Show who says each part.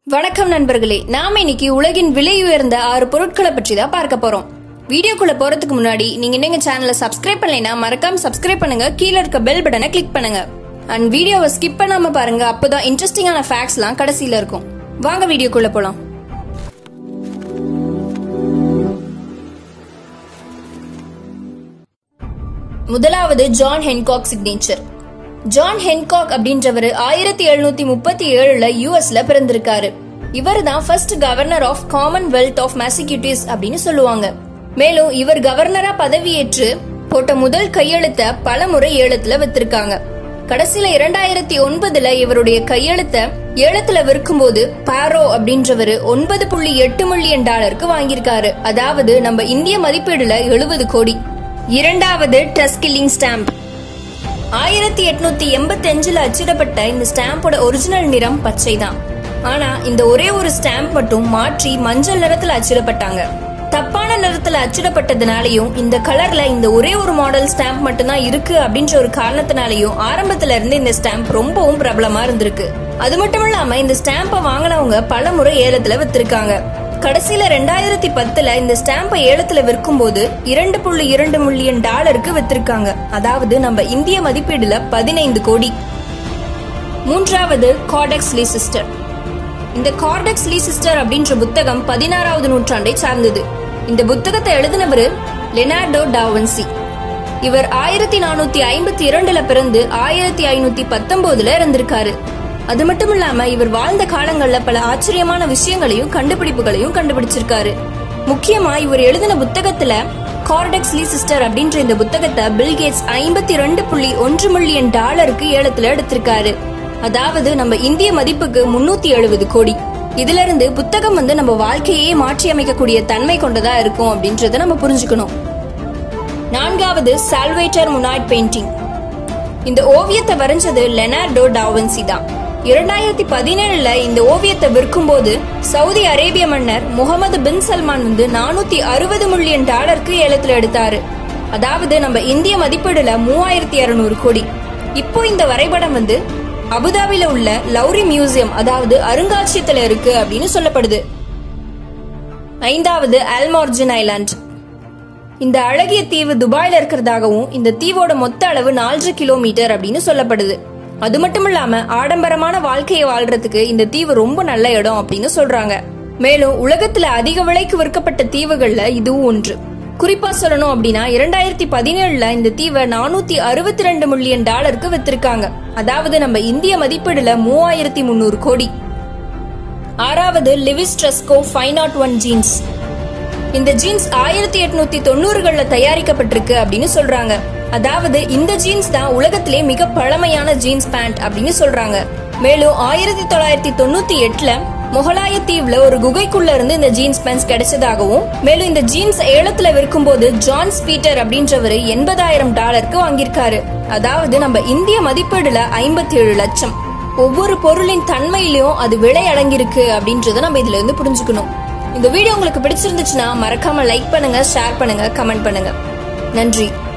Speaker 1: வணக்கம் நண்பர்களே நாம இன்னைக்கு உலகின் விலை உயர்ந்த ஆறு பொருட்களை பற்றி தான் பார்க்க போறோம் வீடியோக்குள்ள போறதுக்கு முன்னாடி நீங்க இன்னும் எங்க சேனலை சப்ஸ்கிரைப் பண்ணலைன்னா மறக்காம சப்ஸ்கிரைப் பண்ணுங்க கீழ இருக்க பெல் பட்டனை கிளிக் பண்ணுங்க அண்ட் வீடியோவை ஸ்கிப் பண்ணாம பாருங்க அப்பதான் இன்ட்ரெஸ்டிங்கான ஃபேக்ட்ஸ்லாம் கடைசியில இருக்கும் வாங்க வீடியோக்குள்ள போலாம் முதலாவது John Hancock signature John Hancock அப்படின்றவர் ஆயிரத்தி எழுநூத்தி முப்பத்தி ஏழுல யூஎஸ்ல பிறந்திருக்காரு இவர் தான் first governor of commonwealth of Massachusetts அப்படின்னு சொல்லுவாங்க மேலும் இவர் கவர்னரா பதவியேற்று போட்ட முதல் கையெழுத்த பல முறை ஏலத்துல வித்திருக்காங்க கடைசியில இரண்டாயிரத்தி ஒன்பதுல இவருடைய கையெழுத்த ஏலத்துல விற்கும்போது பாரோ அப்படின்றவரு ஒன்பது புள்ளி எட்டு மில்லியன் டாலருக்கு வாங்கியிருக்காரு அதாவது நம்ம இந்திய மதிப்பீடுல எழுபது கோடி இரண்டாவது டஸ்கில்லிங் ஸ்டாம்ப் ஆயிரத்தி எட்நூத்தி எண்பத்தி அஞ்சுல அச்சிடப்பட்ட இந்த ஸ்டாம்போட ஒரிஜினல் நிறம் பச்சை தான் ஆனா இந்த ஒரே ஒரு ஸ்டாம்ப் மட்டும் மாற்றி மஞ்சள் நிறத்துல அச்சிடப்பட்டாங்க தப்பான நிறத்துல அச்சிடப்பட்டதுனாலயும் இந்த கலர்ல இந்த ஒரே ஒரு மாடல் ஸ்டாம்ப் மட்டும்தான் இருக்கு அப்படின்ற ஒரு காரணத்தினாலயும் ஆரம்பத்துல இருந்து இந்த ஸ்டாம்ப் ரொம்பவும் பிரபலமா இருந்திருக்கு அது மட்டும் இல்லாம இந்த ஸ்டாம்பை வாங்கினவங்க பல முறை ஏலத்துல வித்திருக்காங்க கடைசியில ரெண்டாயிரத்தி பத்துல இந்த ஸ்டாம்பை ஏலத்துல விற்கும்போது இரண்டு புள்ளி இரண்டு மில்லியன் டாலருக்கு வித்திருக்காங்க அதாவது நம்ம இந்திய மதிப்பீடுல பதினைந்து கோடி மூன்றாவது கார்டெக்ஸ் லீ சிஸ்டர் இந்த கார்டெக்ஸ் லீ சிஸ்டர் அப்படின்ற புத்தகம் பதினாறாவது நூற்றாண்டை சார்ந்தது இந்த புத்தகத்தை எழுதினவர் லெனார்டோ டாவன்சி இவர் ஆயிரத்தி நானூத்தி ஐம்பத்தி இரண்டுல பிறந்து ஆயிரத்தி ஐநூத்தி பத்தொன்பதுல இறந்திருக்காரு அது மட்டும் இல்லாம இவர் வாழ்ந்த காலங்கள்ல பல ஆச்சரியமான விஷயங்களையும் கண்டுபிடிப்புகளையும் கண்டுபிடிச்சிருக்காரு முக்கியமா இவர் எழுதின புத்தகத்துல கார்டெக்ஸ் லீ சிஸ்டர் அப்படின்ற இந்த புத்தகத்தை பில்கேட்ஸ் ஐம்பத்தி ரெண்டு புள்ளி ஒன்று மில்லியன் டாலருக்கு ஏலத்துல எடுத்திருக்காரு அதாவது நம்ம இந்திய மதிப்புக்கு முன்னூத்தி எழுபது கோடி இதுல இருந்து புத்தகம் வந்து நம்ம வாழ்க்கையே மாற்றி அமைக்கக்கூடிய தன்மை கொண்டதா இருக்கும் அப்படின்றத நம்ம புரிஞ்சுக்கணும் நான்காவது சால்வேட்டர் முனாய்ட் பெயிண்டிங் இந்த ஓவியத்தை வரைஞ்சது லெனார்டோ டாவன்சி தான் இரண்டாயிரத்தி பதினேழுல இந்த ஓவியத்தை விற்கும்போது சவுதி அரேபிய மன்னர் முகமது பின் சல்மான் வந்து நானூத்தி அறுபது மில்லியன் டாலருக்கு ஏலத்துல எடுத்தாரு அதாவது நம்ம இந்திய மதிப்பீடுல மூவாயிரத்தி இருநூறு கோடி இப்போ இந்த வரைபடம் வந்து அபுதாபில உள்ள லௌரி மியூசியம் அதாவது அருங்காட்சியத்துல இருக்கு அப்படின்னு சொல்லப்படுது ஐந்தாவது அல்மார்ஜின் ஐலாண்ட் இந்த அழகிய தீவு துபாயில இருக்கிறதாகவும் இந்த தீவோட மொத்த அளவு நாலு கிலோமீட்டர் அப்படின்னு சொல்லப்படுது அது மட்டும் இல்லாம ஆடம்பரமான வாழ்க்கையை வாழ்றதுக்கு இந்த தீவு ரொம்ப நல்ல இடம் அப்படின்னு சொல்றாங்க மேலும் உலகத்துல அதிக விலைக்கு விற்கப்பட்ட தீவுகள்ல இதுவும் ஒன்று குறிப்பா சொல்லணும் அப்படின்னா இரண்டாயிரத்தி பதினேழுல இந்த தீவை நானூத்தி அறுபத்தி ரெண்டு மில்லியன் டாலருக்கு வித்திருக்காங்க அதாவது நம்ம இந்திய மதிப்பீடுல மூவாயிரத்தி முன்னூறு கோடி ஆறாவது லிவிஸ் ட்ரெஸ்கோ ஃபைவ் நாட் ஒன் ஜீன்ஸ் இந்த ஜீன்ஸ் ஆயிரத்தி எட்நூத்தி தொண்ணூறுகள்ல தயாரிக்கப்பட்டிருக்கு அப்படின்னு சொல்றாங்க அதாவது இந்த ஜீன்ஸ் தான் உலகத்திலே மிக பழமையான ஜீன்ஸ் பேண்ட் அப்படின்னு சொல்றாங்க மேலும் ஆயிரத்தி தொள்ளாயிரத்தி தொண்ணூத்தி எட்டுல முகலாய தீவுல ஒரு குகைக்குள்ள இருந்து இந்த ஜீன்ஸ் பேண்ட்ஸ் கிடைச்சதாகவும் மேலும் இந்த ஜீன்ஸ் ஏலத்துல விற்கும்போது ஜான் ஸ்பீட்டர் அப்படின்றவரு எண்பதாயிரம் டாலருக்கு வாங்கியிருக்காரு அதாவது நம்ம இந்திய மதிப்பீடுல ஐம்பத்தி ஏழு லட்சம் ஒவ்வொரு பொருளின் தன்மையிலும் அது விலை அடங்கியிருக்கு அப்படின்றத நம்ம இதுல இருந்து புரிஞ்சுக்கணும் இந்த வீடியோ உங்களுக்கு பிடிச்சிருந்துச்சுன்னா மறக்காம லைக் பண்ணுங்க ஷேர் பண்ணுங்க கமெண்ட் பண்ணுங்க நன்றி